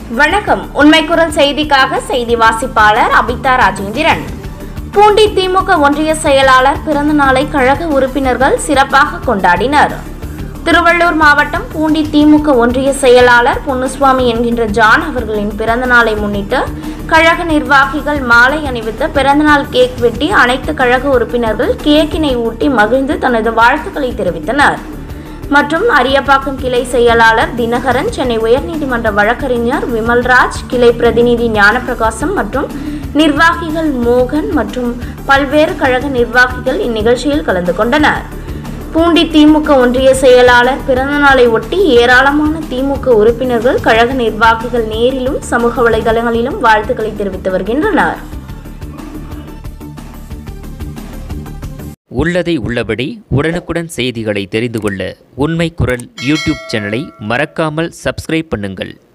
வணக்கம் உண்மை குரல் செய்திக்காக செய்தி வாசிப்பாளர் அபிதா ராஜேந்திரன் பூண்டி திமுக ஒன்றிய செயலாளர் பிறந்த நாளை கழக உறுப்பினர்கள் சிறப்பாக கொண்டாடினர் திருவள்ளூர் மாவட்டம் பூண்டி திமுக ஒன்றிய செயலாளர் பொன்னுசுவாமி என்கின்ற ஜான் அவர்களின் பிறந்த நாளை முன்னிட்டு கழக நிர்வாகிகள் மாலை அணிவித்து பிறந்தநாள் கேக் வெட்டி அனைத்து கழக உறுப்பினர்கள் கேக்கினை ஊட்டி மகிழ்ந்து தனது வாழ்த்துக்களை தெரிவித்தனர் மற்றும் அரியப்பாக்கம் கிளை செயலாளர் தினகரன் சென்னை உயர்நீதிமன்ற வழக்கறிஞர் விமல்ராஜ் கிளை பிரதிநிதி ஞானப்பிரகாசம் மற்றும் நிர்வாகிகள் மோகன் மற்றும் பல்வேறு கழக நிர்வாகிகள் இந்நிகழ்ச்சியில் கலந்து கொண்டனர் பூண்டி திமுக ஒன்றிய செயலாளர் பிறந்தநாளை ஒட்டி ஏராளமான திமுக உறுப்பினர்கள் கழக நிர்வாகிகள் நேரிலும் சமூக வலைதளங்களிலும் வாழ்த்துக்களை தெரிவித்து வருகின்றனர் உள்ளதை உள்ளபடி உடனுக்குடன் செய்திகளை தெரிந்து கொள்ள உண்மை குரல் யூடியூப் சேனலை மறக்காமல் சப்ஸ்கிரைப் பண்ணுங்கள்